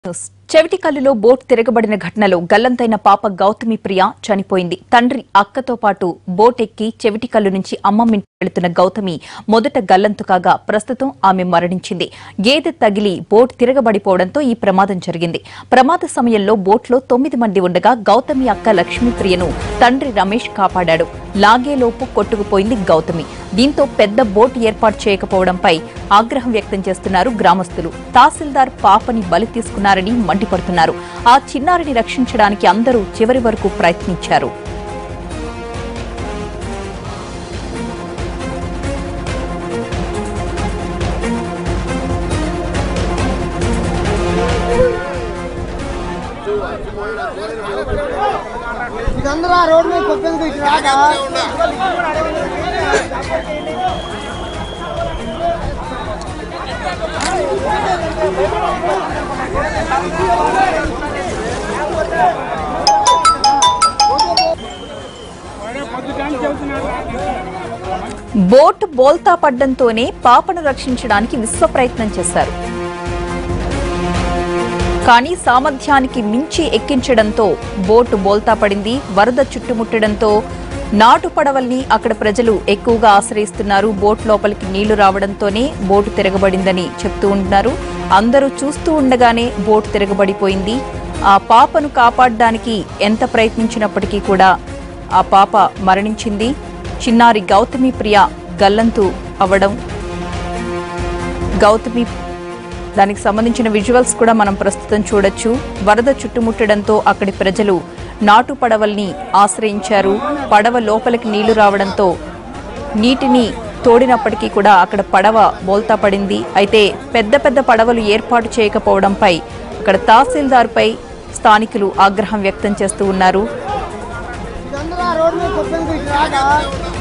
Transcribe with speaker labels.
Speaker 1: News. చెవిటి కల్లులో boat తిరగబడిన ఘటనలో గల్లంతైన పాప గౌతమి ప్రియ చనిపోయింది తండ్రి అక్కతో పాటు బోట్ ఎక్కి చెవిటి కల్లు నుంచి అమ్మమ్మింటి వెళుతున్న గౌతమి మొదట గల్లంతు కాగా ప్రస్తుతం ఆమె మరణించింది గేదె తగిలి బోట్ తిరగబడిపోవడంతో ఈ ప్రమాదం జరిగింది ప్రమాద సమయంలో బోట్లో తొమ్మిది మంది ఉండగా గౌతమి అక్క లక్ష్మీప్రియను తండ్రి రమేష్ కాపాడాడు లాగేలోపు కొట్టుకుపోయింది గౌతమి దీంతో పెద్ద బోట్ ఏర్పాటు చేయకపోవడంపై ఆగ్రహం వ్యక్తం చేస్తున్నారు గ్రామస్తులు తహసీల్దార్ పాపని బలి తీసుకున్నారని మండిపడుతున్నారు ఆ చిన్నారిని రక్షించడానికి అందరూ చివరి వరకు ప్రయత్నించారు
Speaker 2: ఇదందరూ ఆ రోడ్డు మీద కొట్టేందుకు ఇటు రాక
Speaker 1: బోట్ బోల్తా పడ్డంతోనే పాపను రక్షించడానికి విశ్వ ప్రయత్నం చేశారు కానీ సామర్థ్యానికి మించి ఎక్కించడంతో బోటు బోల్తా పడింది వరద చుట్టుముట్టడంతో నాటు పడవల్ని అక్కడ ప్రజలు ఎక్కువగా ఆశ్రయిస్తున్నారు బోట్ లోపలికి నీళ్లు రావడంతోనే బోటు తిరగబడిందని చెప్తూ ఉంటున్నారు అందరూ చూస్తూ ఉండగానే బోటు తిరగబడిపోయింది ఆ పాపను కాపాడడానికి ఎంత ప్రయత్నించినప్పటికీ కూడా ఆ పాప మరణించింది చిన్నారి గౌతమి ప్రియ గల్లంతు అవడం గౌతమి దానికి సంబంధించిన విజువల్స్ కూడా మనం ప్రస్తుతం చూడొచ్చు వరద చుట్టుముట్టడంతో అక్కడి ప్రజలు నాటు పడవల్ని ఆశ్రయించారు పడవ లోపలికి నీళ్లు రావడంతో నీటిని తోడినప్పటికీ కూడా అక్కడ పడవ బోల్తా పడింది అయితే పెద్ద పెద్ద పడవలు ఏర్పాటు చేయకపోవడంపై అక్కడ తహసీల్దార్పై స్థానికులు ఆగ్రహం వ్యక్తం చేస్తూ ఉన్నారు
Speaker 2: ఇదందరూ ఆ రోడ్డు మీద కొట్టేందుకు ఇటు రాక